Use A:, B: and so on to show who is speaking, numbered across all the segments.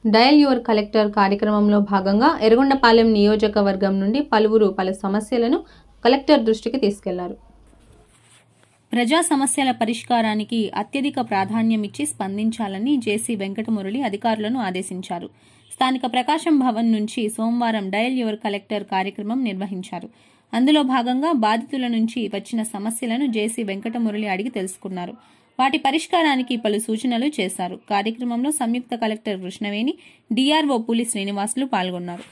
A: Dial your collector కార్యక్రమంలో భాగంగా ఎర్రగొండపాలెం నియోజకవర్గం నుండి పలువురు పలు సమస్యలను కలెక్టర్ దృష్టికి తీసుకెళ్లారు ప్రజా సమస్యల పరిష్కారానికి అత్యధిక ప్రాధాన్యమిచ్చి స్పందించాలని జేసీ వెంకటమురళి అధికారులను ఆదేశించారు స్థానిక ప్రకాశం భవన్ నుంచి సోమవారం డయల్ యువర్ కలెక్టర్ కార్యక్రమం నిర్వహించారు అందులో భాగంగా బాధితుల నుంచి వచ్చిన సమస్యలను జేసీ వెంకటమురళి అడిగి తెలుసుకున్నారు వాటి పరిష్కారానికి పలు సూచనలు చేశారు కార్యక్రమంలో సంయుక్త కలెక్టర్ కృష్ణవేణి డిఆర్ఓ పులి శ్రీనివాసులు పాల్గొన్నారు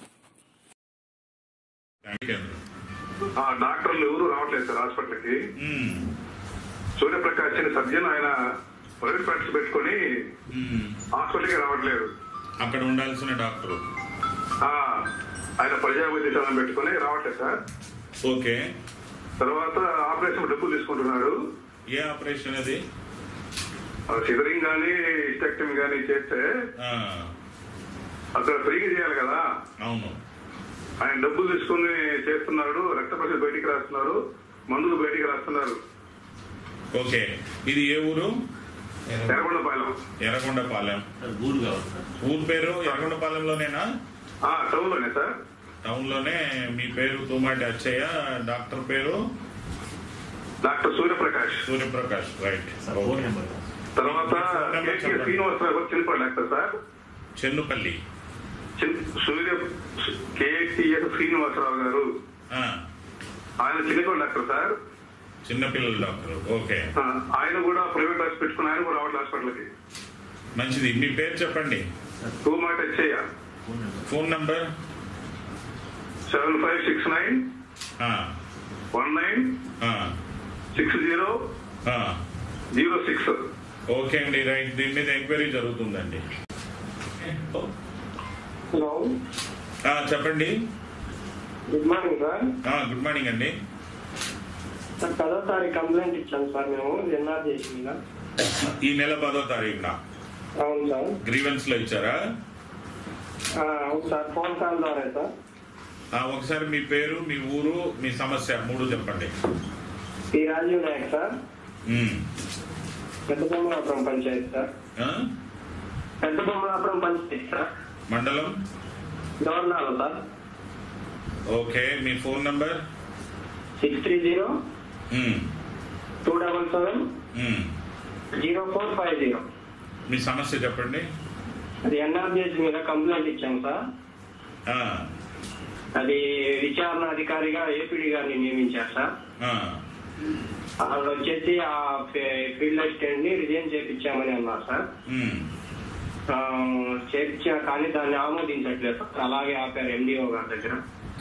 B: ఆ డాక్టర్లు ఎవరు రావట్లేదు సార్ హాస్పిటల్కి సూర్యప్రకాష్ అని సర్జన్ ఆయన ప్రైవేట్ ప్రాక్టీస్ పెట్టుకొని హాస్పిటల్కి రావట్లేదు
C: అక్కడ ఉండాల్సిన డాక్టరు
B: ఆ, ఆయన ప్రజా వైద్యశాలను పెట్టుకొని రావట్లేదు సార్
C: ఓకే
B: తర్వాత ఆపరేషన్ డబ్బులు తీసుకుంటున్నాడు
C: ఏ ఆపరేషన్ అది
B: సిజరింగ్ కానీ హిస్టెక్టమీ కానీ చేస్తే
C: ఆ,
B: అక్కడ ఫ్రీగా చేయాలి కదా
C: అవును
B: ఆయన డబ్బులు తీసుకుని చేస్తున్నాడు రక్త పరీక్ష బయటికి రాస్తున్నారు మందులు బయటికి రాస్తున్నారు
C: ఓకే ఇది ఏ ఊరు
B: ఎర్రగొండపాలెం
C: ఎర్రగొండపాలెం
D: ఊరు కావాలి సార్
C: ఊరు పేరు ఎర్రగొండపాలెంలోనేనా
B: ఆ, టౌన్లోనే సార్
C: టౌన్ లోనే మీ పేరు తుమ్మాటి అచ్చయ్య డాక్టర్ పేరు
B: doctor Suryaprakash
C: Suryaprakash right
D: sir phone number
B: తర్వాత కేకే శ్రీనివాసరావు గారు చిన్నపాడు డాక్టర్ సార్
C: చెన్నుపల్లి
B: చిన్- సూర్య కేటీఎస్ శ్రీనివాసరావు గారు
C: ఆ,
B: ఆయన చిన్నపాడు డాక్టర్ సార్
C: చిన్నపిల్లల డాక్టర్ ఓకే
B: ఆ, ఆయన కూడా ప్రైవేట్ హాస్పిటల్ పెట్టుకుని ఆయన కూడా రావట్లేదు హాస్పిటల్కి
C: మంచిది మీ పేరు చెప్పండి
B: టూ మాట వచ్చేయ
D: phone number
C: phone number
B: seven five six nine
C: ఆ,
B: వన్ నైన్
C: ఆ,
B: సిక్స్ జీరో
C: ఆ.
B: జీరో సిక్స్
C: ఓకే అండి రైట్ దీని మీద ఎంక్వైరీ జరుగుతుందండి
E: హలో
C: ఆ, చెప్పండి
E: గుడ్ మార్నింగ్ సార్
C: ఆ, గుడ్ మార్నింగ్ అండి
E: సార్ పదో తారీఖు కంప్లైంట్ ఇచ్చాం సార్ మేము ఎన్ఆర్ చేసి మీద
C: ఈ నెల పదో తారీఖున
E: అవును సార్
C: గ్రీవెన్స్ లో ఇచ్చారా
E: ఆ, అవును సార్ ఫోన్ కాల్ ద్వారా సార్
C: ఆ, ఒకసారి మీ పేరు మీ ఊరు మీ సమస్య మూడు చెప్పండి
E: P Rajeev Nayak sir
C: um.
E: Pedda Bommalapuram panchayat sir
C: ఆ?
E: పెద్ద బొమ్మలాపురం పంచాయతీ సార్
C: మండలం
E: గవర్నాల సార్
C: ఓకే మీ phone number
E: six three zero
C: um.
E: Two double seven
C: um.
E: Zero four five zero
C: మీ సమస్య చెప్పండి
E: అది ఎన్ఆర్జీఎస్ మీద కంప్లైంట్ ఇచ్చాం సార్
C: ఆ,
E: అది విచారణ అధికారిగా ఏపీడీ గారిని నియమించారు సార్
C: ఆ.
E: వాళ్ళు వచ్చేసి ఆ ఫీల్డ్ అసిస్టెంట్ ని రిజైన్ చేపించామని అన్నారు సార్
C: ఉమ్.
E: ఆ, చేర్చా కానీ దాన్ని ఆమోదించట్లేదు సార్. అలాగే ఆపారు ఎండిఓ గారి దగ్గర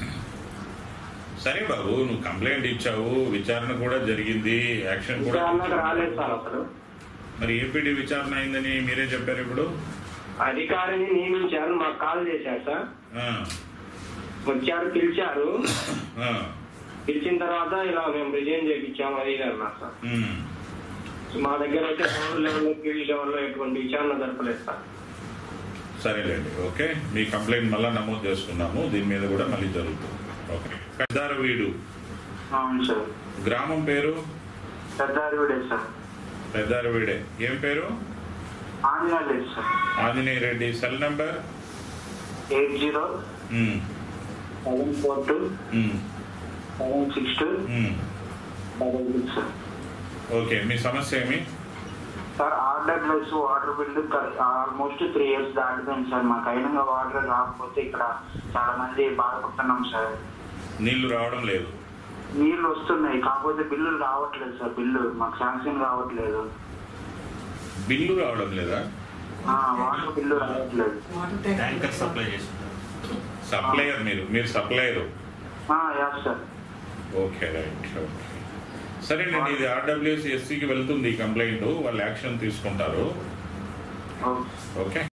C: సరే బాబు నువ్వు కంప్లైంట్ ఇచ్చావు విచారణ కూడా జరిగింది యాక్షన్ కూడా
E: విచారణకు రాలేదు సార్ అసలు
C: మరి ఏపీడీ విచారణ అయిందని మీరే చెప్పారు ఇప్పుడు
E: అధికారిని నియమించారు మాకు కాల్ చేశారు సార్
C: ఆ,
E: వచ్చారు పిలిచారు
C: ఆ,
E: పిలిచిన తర్వాత ఇలా మేము రిజైన్ చేయించాము అది ఇది అన్నారు సార్
C: ఉమ్.
E: మా దగ్గర అయితే గ్రౌండ్ లెవెల్లో ఫీల్డ్ లెవెల్లో ఎటువంటి విచారణ జరపలేదు సార్
C: సరేలేండి ఓకే మీ కంప్లైంట్ మళ్ళీ నమోదు చేసుకున్నాము దీని మీద కూడా మళ్ళీ జరుగుతుంది ఓకే పెద్దారవీడు
E: అవును సార్
C: గ్రామం పేరు
E: పెద్దారివిడే సార్
C: పెద్దారవీడే ఏం పేరు
E: ఆంజనేయ లేదు sir
C: Anjaneya Reddy cell number
E: eight zero
C: um,
E: seven four two
C: um,
E: seven six two
C: um.
E: Double six sir
C: okay మీ సమస్య ఏమి
F: sir RWS water bill almost three years దాటిపోయింది సార్ మాకు అయినంగా వాటర్ రాకపోతే ఇక్కడ చాలా మంది బాధపడుతున్నాం సార్
C: నీళ్లు రావడం లేదు
F: నీళ్ళు వస్తున్నాయి కాకపోతే బిల్లులు రావట్లేదు సార్ బిల్లు మాకు శాంక్షన్ రావట్లేదు
C: బిల్లు రావడం లేదా
F: ఆ, వాటర్ బిల్లు రావట్లేదు
D: ట్యాంకర్ సప్లై చేస్తుంటారు
C: సప్లయర్ మీరు మీరు supplier
F: yeah sir
C: okay right okay సరేనండి ఇది ఆర్డబ్ల్యూఎస్ ఎస్సీకి వెళ్తుంది ఈ కంప్లైంట్ వాళ్ళు యాక్షన్ తీసుకుంటారు
F: ఓకే
C: ఓకే